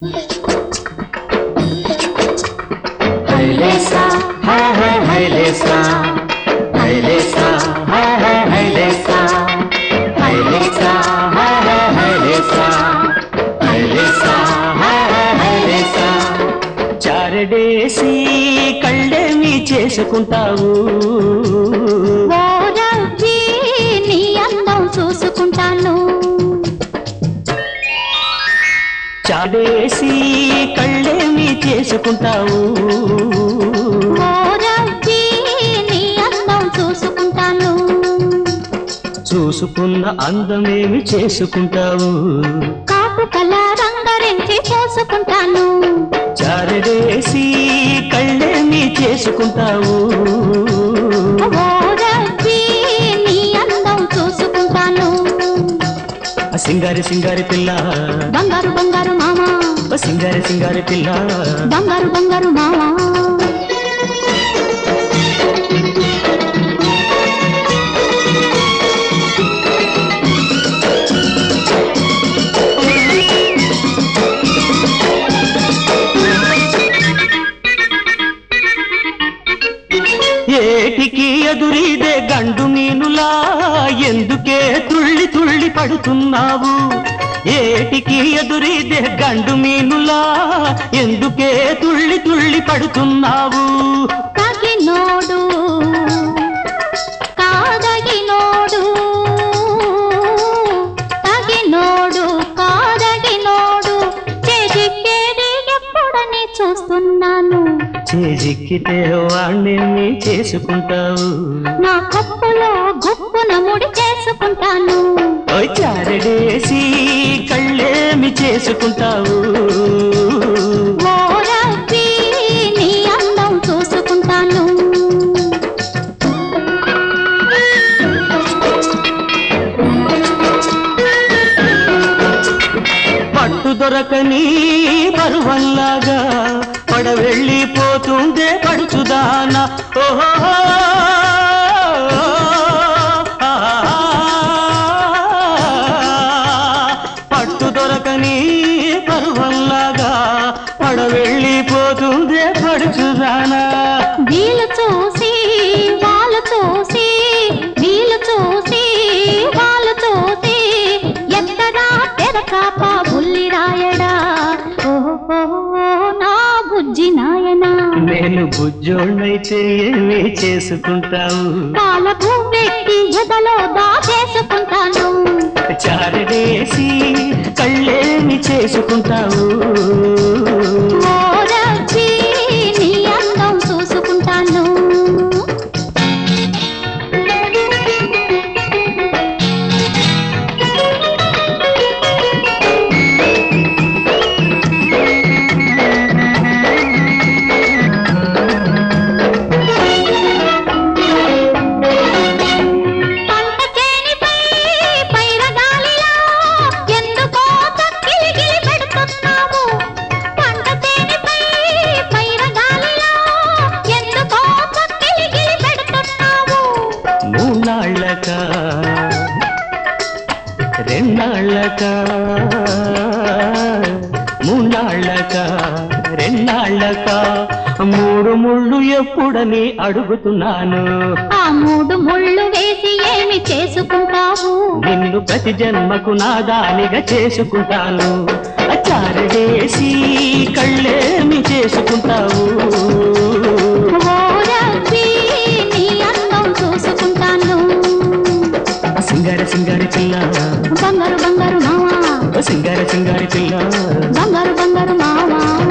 హైలేసా హై హై హైలేసా హైలేసా హై హై హైలేసా హైలేసా హై హై హైలేసా హైలేసా హై హై హైలేసా చారడేసి కళ్ళేమి చేసుకుంటావు ఓ రవ్వి, నీ అందం చూసుకుంటాను చాడేసి కళ్ళేమి చేసుకుంటావు ఓ రవ్వి, నీ అందం చూసుకుంటాను చూసుకున్న అందమేమి చేసుకుంటావు కాపు కల రంగరించి పోసుకుంటాను చారడేసి కళ్ళేమి చేసుకుంటావు ఓ రవ్వి, నీ అందం చూసుకుంటాను ఆ సింగారి సింగారి పిల్ల బంగారు బంగారు మామ ఆ సింగారి సింగారి పిల్ల బంగారు బంగారు మామ ఏటికి ఎదురీదే గండు మీనులా ఎందుకే తుళ్ళి తుళ్ళి పడుతున్నావు ఏటికి ఎదురీదే గండు మీనులా ఎందుకే తుళ్ళి తుళ్ళి పడుతున్నావు తగినోడు కాదగినోడు తగినోడు కాదగినోడు చేజిక్కేది ఎప్పుడని చూస్తున్నాను చేజిక్కితే వాణ్ణి చేసుకుంటావు నా కప్పులో గుప్పున ముడి చేసుకుంటాను ఓ చారడేసి కళ్ళేమి చేసుకుంటావు ఓ రవ్వి, నీ అందం చూసుకుంటాను పట్టు దొరకని పరువల్లాగా పడవెళ్ళిపోతుందే పడుచుదాన ఓహో పట్టు దొరకని పరువల్లాగా పడవెళ్ళిపోతుందే పడుచుదానా వీలు చూసి వాళ్ళు చూసి వీలు చూసి వాళ్ళు చూసి ఎత్తడా తెరకాప బుల్లి రాయడా ఓహో నా బుజ్జి నాయనా నేను బుజ్జోళ్ళైతే ఏమి చేసుకుంటావు పాల పువ్వెక్కి ఎదలో దాచేసుకుంటాను చారడేసి కళ్ళేమి చేసుకుంటావు ఓ రవ్వి, నీ అందం చూసుకుంటాను పంట చేనిపై పైరగాలిలా ఎందుకో చక్కిలిగిలి పెడుతున్నావు పంట చేనిపై పైరగాలిలా ఎందుకో చక్కిలిగిలి పెడుతున్నావు మూనాళ్ళక రెండాళ్ళక మూనాళ్ళక రెండాళ్ళక మూడు ముళ్ళు ఎప్పుడని అడుగుతున్నాను ఆ మూడు ముళ్ళు వేసి ఏమి చేసుకుంటావు నిన్ను ప్రతి జన్మకు నాదానిగా చేసుకుంటాను చారడేసి కళ్ళేమి చేసుకుంటావు ఓ రవ్వి, నీ అందం చూసుకుంటాను సింగార సింగారి పిల్ల బంగారు బంగారు మావా సింగార సింగారి పిల్ల బంగారు బంగారు మావా